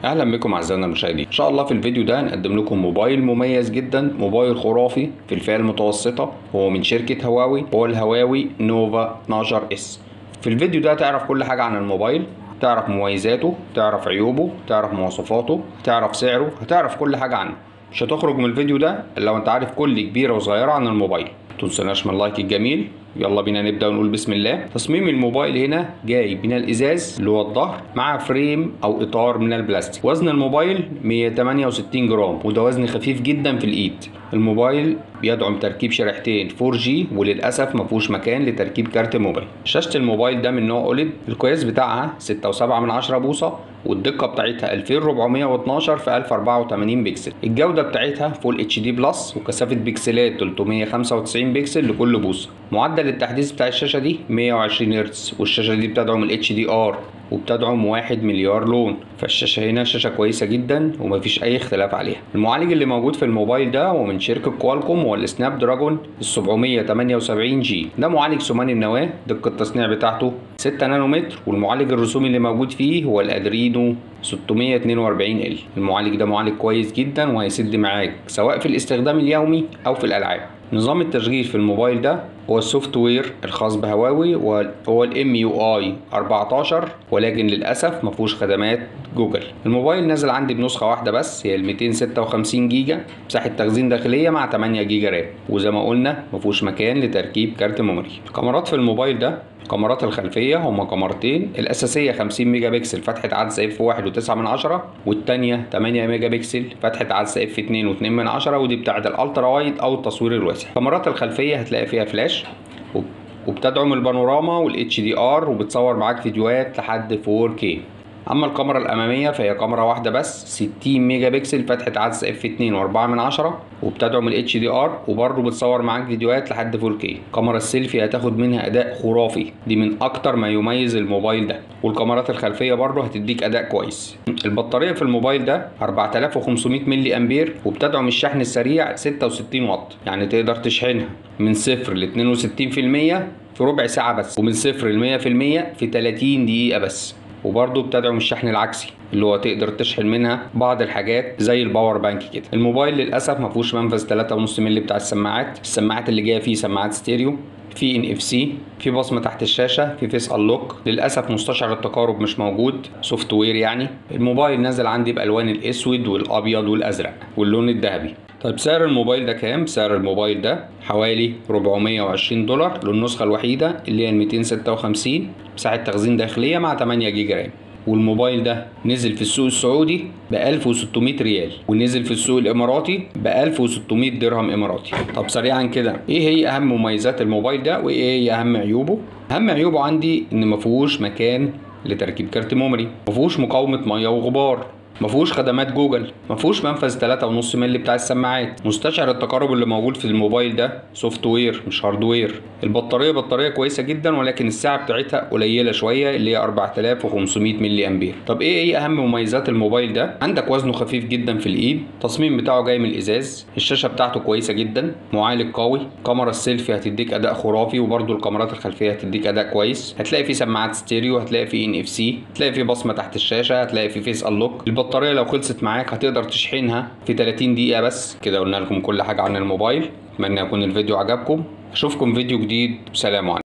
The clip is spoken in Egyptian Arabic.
اهلا بكم اعزائنا المشاهدين ان شاء الله في الفيديو ده هنقدم لكم موبايل مميز جدا موبايل خرافي في الفئه المتوسطه هو من شركه هواوي هو الهواوي نوفا 12 اس في الفيديو ده تعرف كل حاجه عن الموبايل تعرف مميزاته تعرف عيوبه تعرف مواصفاته تعرف سعره هتعرف كل حاجه عنه مش هتخرج من الفيديو ده الا لو انت عارف كل كبيره وصغيره عن الموبايل تنسناش من اللايك الجميل يلا بينا نبدا ونقول بسم الله تصميم الموبايل هنا جاي من الازاز اللي هو الظهر مع فريم او اطار من البلاستيك وزن الموبايل 168 جرام وده وزن خفيف جدا في الايد الموبايل بيدعم تركيب شريحتين 4G وللاسف ما فيهوش مكان لتركيب كارت موبايل شاشه الموبايل ده من نوع اوليد القياس بتاعها 6.7 من 10 بوصه والدقه بتاعتها 2412 في 1084 بكسل الجوده بتاعتها فول اتش دي بلس وكثافه بكسلات 395 بكسل لكل بوصه معدل التحديث بتاع الشاشه دي 120 هرتز والشاشه دي بتدعم الاتش دي ار وبتدعم 1 مليار لون فالشاشه هنا شاشه كويسه جدا ومفيش اي اختلاف عليها المعالج اللي موجود في الموبايل ده هو من شركه كوالكوم هو السناب دراجون 778 جي ده معالج ثماني النواه دقه التصنيع بتاعته 6 نانومتر والمعالج الرسومي اللي موجود فيه هو الادرينو 642 ال المعالج ده معالج كويس جدا وهيسد معاك سواء في الاستخدام اليومي او في الالعاب نظام التشغيل في الموبايل ده هو السوفت وير الخاص بهواوي وهو الام يو اي 14 ولكن للاسف ما فيهوش خدمات جوجل الموبايل نازل عندي بنسخه واحده بس هي ال 256 جيجا مساحه تخزين داخليه مع 8 جيجا رام وزي ما قلنا ما فيهوش مكان لتركيب كارت ميموري الكاميرات في الموبايل ده الكاميرات الخلفية هما كاميرتين الأساسية 50 ميجا بكسل فتحة عدسة اف 1.9 من عشرة والتانية 8 ميجا بكسل فتحة عدسة اف 2.2 من عشرة ودي بتاعة الألترا وايد أو التصوير الواسع الكاميرات الخلفية هتلاقي فيها فلاش وبتدعم البانوراما والاتش دي ار وبتصور معاك فيديوهات لحد 4K اما الكاميرا الاماميه فهي كاميرا واحده بس 60 ميجا بكسل فتحه عدسه اف 2 و4 من عشرة وبتدعم الاتش دي ار وبرضه بتصور معاك فيديوهات لحد 4K كاميرا السيلفي هتاخد منها اداء خرافي دي من اكتر ما يميز الموبايل ده والكاميرات الخلفيه برضه هتديك اداء كويس البطاريه في الموبايل ده 4500 ملي امبير وبتدعم الشحن السريع 66 واط يعني تقدر تشحنها من صفر ل 62% في ربع ساعه بس ومن صفر ل 100% في 30 دقيقه بس وبرضه بتدعم الشحن العكسي اللي هو تقدر تشحن منها بعض الحاجات زي الباور بانك كده الموبايل للاسف ما فيهوش منفذ 3.5 مللي بتاع السماعات السماعات اللي جايه فيه سماعات ستيريو في ان اف سي في بصمه تحت الشاشه في فيس انلوك للاسف مستشعر التقارب مش موجود سوفت وير يعني الموبايل نازل عندي بالوان الاسود والابيض والازرق واللون الذهبي طيب سعر الموبايل ده كام؟ سعر الموبايل ده حوالي 420 دولار للنسخة الوحيدة اللي هي ال 256 مساحة تخزين داخلية مع 8 جيجا رام والموبايل ده نزل في السوق السعودي ب 1600 ريال ونزل في السوق الاماراتي ب 1600 درهم اماراتي طب سريعا كده ايه هي اهم مميزات الموبايل ده وايه هي اهم عيوبه اهم عيوبه عندي ان ما فيهوش مكان لتركيب كارت ميموري ما فيهوش مقاومه ميه وغبار ما فيهوش خدمات جوجل ما فيهوش منفذ 3.5 مللي بتاع السماعات مستشعر التقارب اللي موجود في الموبايل ده سوفت وير مش هاردوير البطاريه بطاريه كويسه جدا ولكن السعه بتاعتها قليله شويه اللي هي 4500 ملي امبير طب ايه هي اهم مميزات الموبايل ده عندك وزنه خفيف جدا في الايد التصميم بتاعه جاي من الازاز الشاشه بتاعته كويسه جدا معالج قوي كاميرا السيلفي هتديك اداء خرافي وبرده الكاميرات الخلفيه هتديك اداء كويس هتلاقي فيه سماعات ستيريو هتلاقي فيه ان اف سي هتلاقي فيه بصمه تحت الشاشه هتلاقي فيه فيس انلوك البطاريه لو خلصت معاك هتقدر تشحنها في 30 دقيقه بس كده قلنا لكم كل حاجه عن الموبايل اتمنى يكون الفيديو عجبكم اشوفكم فيديو جديد سلام عليكم